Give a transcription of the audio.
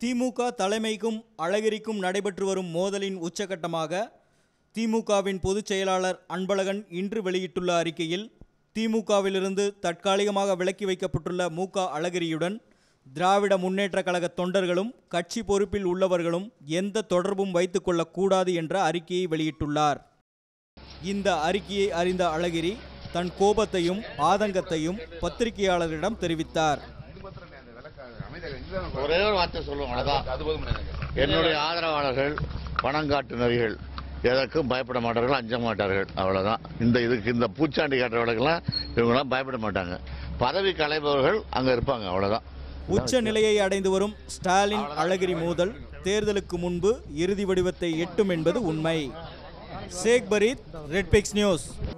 திமுக தலைமைக்கும் அழகிரிக்கும் நடைபெற்று வரும் மோதலின் உச்சகட்டமாக திமுகவின் பொதுச் செயலாளர் அன்பழகன் இன்று வெளியிட்டுள்ள அறிக்கையில் திமுகவிலிருந்து தற்காலிகமாக விலக்கி வைக்கப்பட்டுள்ள மு க அழகிரியுடன் திராவிட முன்னேற்றக் கழக தொண்டர்களும் கட்சி பொறுப்பில் உள்ளவர்களும் எந்த தொடர்பும் வைத்துக் கொள்ளக்கூடாது என்ற அறிக்கையை வெளியிட்டுள்ளார் இந்த அறிக்கையை அறிந்த அழகிரி தன் கோபத்தையும் ஆதங்கத்தையும் பத்திரிகையாளரிடம் தெரிவித்தார் ஒரே ஒரு வார்த்தை சொல்லுவோம் அவ்வளவுதான் என்னுடைய ஆதரவாளர்கள் பணங்காட்டுநர்கள் எதற்கும் பயப்பட மாட்டார்கள் அஞ்ச மாட்டார்கள் அவ்வளவுதான் இந்த இதுக்கு இந்த பூச்சாண்டி காட்டுறவர்களுக்கெல்லாம் இவங்கெல்லாம் பயப்பட மாட்டாங்க பதவி கலைபவர்கள் அங்க இருப்பாங்க அவ்வளவுதான் உச்ச நிலையை அடைந்து வரும் ஸ்டாலின் அழகிரி மோதல் தேர்தலுக்கு முன்பு இறுதி வடிவத்தை எட்டும் என்பது உண்மை Sheikh Fareed red pix news